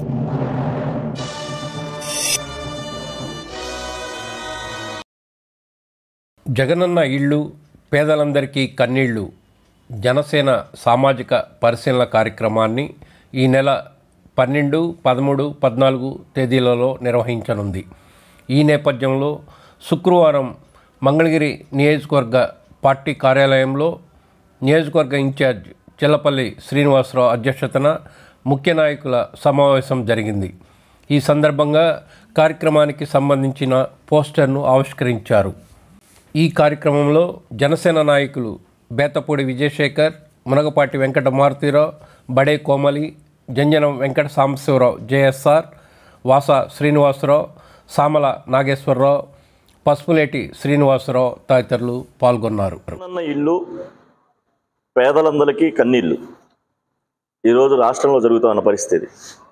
జగనన్న ఇళ్ళు పేదలందరికీ కన్నీళ్లు జనసేన సామాజిక పరిశీలన కార్యక్రమాన్ని ఈ నెల పన్నెండు పదమూడు పద్నాలుగు తేదీలలో నిర్వహించనుంది ఈ నేపథ్యంలో శుక్రవారం మంగళగిరి నియోజకవర్గ పార్టీ కార్యాలయంలో నియోజకవర్గ ఇన్ఛార్జ్ చిల్లపల్లి శ్రీనివాసరావు అధ్యక్షతన ముఖ్య నాయకుల సమావేశం జరిగింది ఈ సందర్భంగా కార్యక్రమానికి సంబంధించిన పోస్టర్ను ఆవిష్కరించారు ఈ కార్యక్రమంలో జనసేన నాయకులు బేతపూడి విజయశేఖర్ మునగపాటి వెంకట మారుతీరావు బడే కోమలి జంజనం వెంకట సాంబశివరావు జేఎస్ఆర్ వాస శ్రీనివాసరావు సామల నాగేశ్వరరావు పసుపులేటి శ్రీనివాసరావు తదితరులు పాల్గొన్నారు జగనన్న ఇల్లు పేదలందరికీ కన్నీళ్ళు ఈరోజు రాష్ట్రంలో జరుగుతున్న పరిస్థితి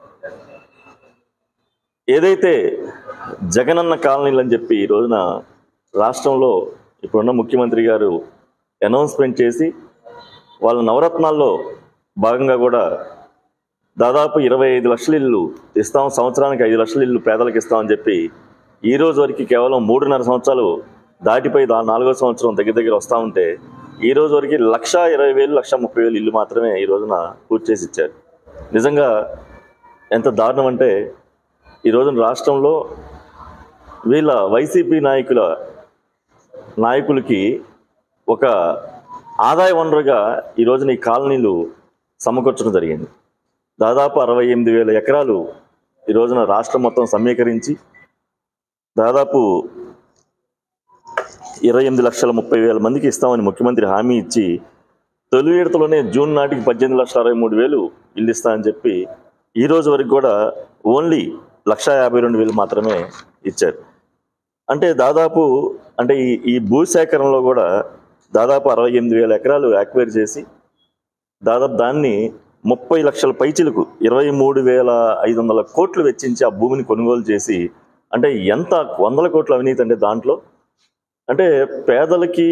ఏదైతే జగనన్న కాలనీలు అని చెప్పి ఈ రోజున రాష్ట్రంలో ఇప్పుడున్న ముఖ్యమంత్రి గారు అనౌన్స్మెంట్ చేసి వాళ్ళ నవరత్నాల్లో భాగంగా కూడా దాదాపు ఇరవై ఐదు లక్షల ఇల్లు ఇస్తాం సంవత్సరానికి ఐదు లక్షల ఇల్లు పేదలకు ఇస్తామని చెప్పి ఈ రోజు వరకు కేవలం మూడున్నర సంవత్సరాలు దాటిపై దా నాలుగో సంవత్సరం దగ్గర దగ్గర వస్తూ ఉంటే ఈ రోజు వరకు లక్ష ఇరవై వేలు లక్ష ముప్పై వేలు ఇల్లు మాత్రమే ఈ రోజున పూర్తి చేసి ఇచ్చారు నిజంగా ఎంత దారుణం అంటే ఈ రోజున రాష్ట్రంలో వీళ్ళ వైసీపీ నాయకుల నాయకులకి ఒక ఆదాయ వనరుగా ఈ రోజున ఈ కాలనీలు సమకూర్చడం జరిగింది దాదాపు అరవై ఎనిమిది వేల ఎకరాలు ఈ రోజున రాష్ట్రం మొత్తం సమీకరించి దాదాపు ఇరవై ఎనిమిది లక్షల ముప్పై వేల మందికి ఇస్తామని ముఖ్యమంత్రి హామీ ఇచ్చి తొలి విడతలోనే జూన్ నాటికి పద్దెనిమిది లక్షల అరవై మూడు వేలు ఇల్లు ఇస్తామని చెప్పి ఈ రోజు వరకు కూడా ఓన్లీ లక్ష యాభై రెండు వేలు మాత్రమే ఇచ్చారు అంటే దాదాపు అంటే ఈ ఈ భూసేకరణలో కూడా దాదాపు అరవై ఎనిమిది వేల ఎకరాలు యాక్వైర్ చేసి దాదాపు దాన్ని ముప్పై లక్షల పైచిలకు ఇరవై మూడు వేల ఐదు వందల కోట్లు వెచ్చించి ఆ భూమిని కొనుగోలు చేసి అంటే ఎంత వందల కోట్ల అవినీతి అంటే దాంట్లో అంటే పేదలకి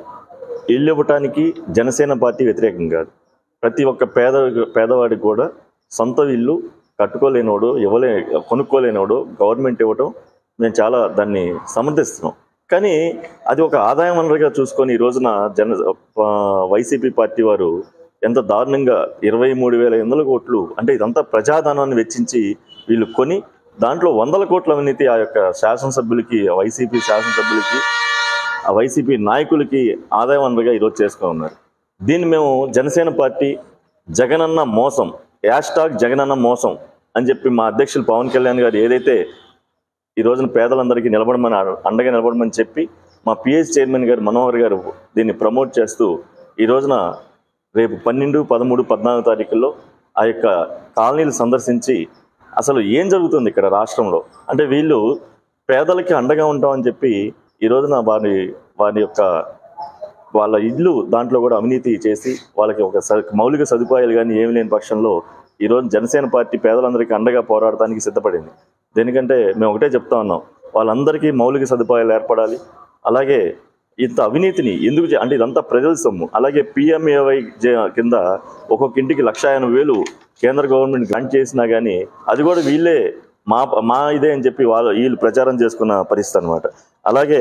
ఇల్లు ఇవ్వటానికి జనసేన పార్టీ వ్యతిరేకం కాదు ప్రతి ఒక్క పేద పేదవాడికి కూడా సొంత ఇల్లు కట్టుకోలేనోడు ఇవ్వలే కొనుక్కోలేనోడు గవర్నమెంట్ ఇవ్వటం మేము చాలా దాన్ని సమర్థిస్తున్నాం కానీ అది ఒక ఆదాయం వనరుగా చూసుకొని ఈ రోజున జన ఆ, వైసీపీ పార్టీ వారు ఎంత దారుణంగా ఇరవై మూడు వేల ఎనిమిది కోట్లు అంటే ఇదంతా ప్రజాధనాన్ని వెచ్చించి వీళ్ళు కొని దాంట్లో వందల కోట్ల అవినీతి ఆ యొక్క శాసనసభ్యులకి వైసీపీ శాసనసభ్యులకి ఆ వైసీపీ నాయకులకి ఆదాయ వనరుగా ఈరోజు చేసుకుని ఉన్నారు దీన్ని మేము జనసేన పార్టీ జగనన్న మోసం యాష్ టాగ్ జగనన్న మోసం అని చెప్పి మా అధ్యక్షులు పవన్ కళ్యాణ్ గారు ఏదైతే ఈ రోజున పేదలందరికీ నిలబడమని అండగా నిలబడమని చెప్పి మా పిహెచ్ చైర్మన్ గారు మనోహర్ గారు దీన్ని ప్రమోట్ చేస్తూ ఈ రోజున రేపు పన్నెండు పదమూడు పద్నాలుగు తారీఖుల్లో ఆ యొక్క కాలనీలు సందర్శించి అసలు ఏం జరుగుతుంది ఇక్కడ రాష్ట్రంలో అంటే వీళ్ళు పేదలకి అండగా ఉంటామని చెప్పి ఈ రోజున వారి వారి యొక్క వాళ్ళ ఇల్లు దాంట్లో కూడా అవినీతి చేసి వాళ్ళకి ఒక స- మౌలిక సదుపాయాలు కానీ ఏమి లేని పక్షంలో ఈరోజు జనసేన పార్టీ పేదలందరికీ అండగా పోరాడటానికి సిద్ధపడింది దేనికంటే మేము ఒకటే చెప్తా ఉన్నాం వాళ్ళందరికీ మౌలిక సదుపాయాలు ఏర్పడాలి అలాగే ఇంత అవినీతిని ఎందుకు చే- అంటే ఇదంతా ప్రజల సొమ్ము అలాగే పిఎంఏవై కింద ఒక్కొక్క ఇంటికి లక్ష ఎనభై వేలు కేంద్ర గవర్నమెంట్ గ్రాంట్ చేసినా కానీ అది కూడా వీళ్ళే మా మా ఇదే అని చెప్పి వాళ్ళు వీళ్ళు ప్రచారం చేసుకున్న పరిస్థితి అనమాట అలాగే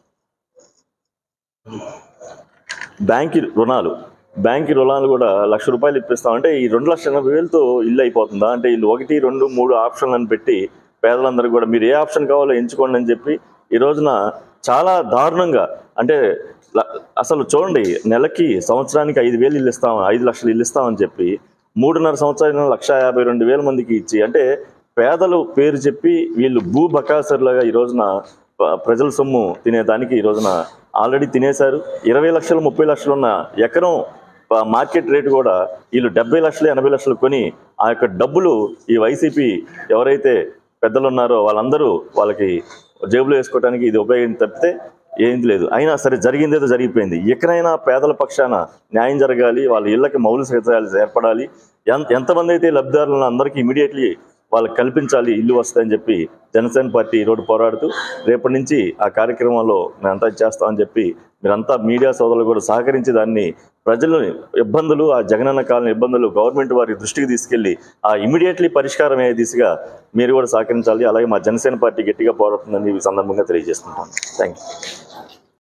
బ్యాంక్ రుణాలు బ్యాంక్ రుణాలు కూడా లక్ష రూపాయలు ఇప్పిస్తాం అంటే ఈ రెండు లక్షల ఎనభై వేలతో ఇల్లు అయిపోతుందా అంటే వీళ్ళు ఒకటి రెండు మూడు ఆప్షన్లను పెట్టి పేదలందరికీ కూడా మీరు ఏ ఆప్షన్ కావాలో ఎంచుకోండి అని చెప్పి ఈ రోజున చాలా దారుణంగా అంటే ల- అసలు చూడండి నెలకి సంవత్సరానికి ఐదు వేలు ఇల్లు ఇస్తాం ఐదు లక్షలు ఇల్లు ఇస్తామని చెప్పి మూడున్నర సంవత్సరాలు లక్ష యాభై రెండు వేల మందికి ఇచ్చి అంటే పేదలు పేరు చెప్పి వీళ్ళు భూ బకాసరులుగా ఈ రోజున ప- ప్రజల సొమ్ము తినేదానికి ఈ రోజున ఆల్రెడీ తినేశారు ఇరవై లక్షలు ముప్పై లక్షలు ఉన్న ఎకరం ప- మార్కెట్ రేటు కూడా వీళ్ళు డెబ్బై లక్షలు ఎనభై లక్షలు కొని ఆ యొక్క డబ్బులు ఈ వైసీపీ ఎవరైతే పెద్దలు ఉన్నారో వాళ్ళందరూ వాళ్ళకి జేబులో వేసుకోవడానికి ఇది ఉపయోగించి తప్పితే ఏంది లేదు అయినా సరే జరిగిందేదో జరిగిపోయింది ఎక్కడైనా పేదల పక్షాన న్యాయం జరగాలి వాళ్ళ ఇళ్ళకి మౌలిక సదుపాయాలు ఏర్పడాలి ఎంత ఎంతమంది అయితే లబ్ధిదారులు ఉన్నారో అందరికీ ఇమీడియట్లీ వాళ్ళకి కల్పించాలి ఇల్లు వస్తాయని చెప్పి జనసేన పార్టీ ఈ రోడ్డు పోరాడుతూ రేపటి నుంచి ఆ కార్యక్రమంలో మేమంతా చేస్తామని చెప్పి మీరంతా మీడియా సోదరులు కూడా సహకరించి దాన్ని ప్రజలు ఇబ్బందులు ఆ జగనన్న కాలనీ ఇబ్బందులు గవర్నమెంట్ వారి దృష్టికి తీసుకెళ్లి ఆ ఇమీడియట్లీ పరిష్కారం అయ్యే దిశగా మీరు కూడా సహకరించాలి అలాగే మా జనసేన పార్టీ గట్టిగా పోరాడుతుందని ఈ సందర్భంగా తెలియజేసుకుంటాను థ్యాంక్ యూ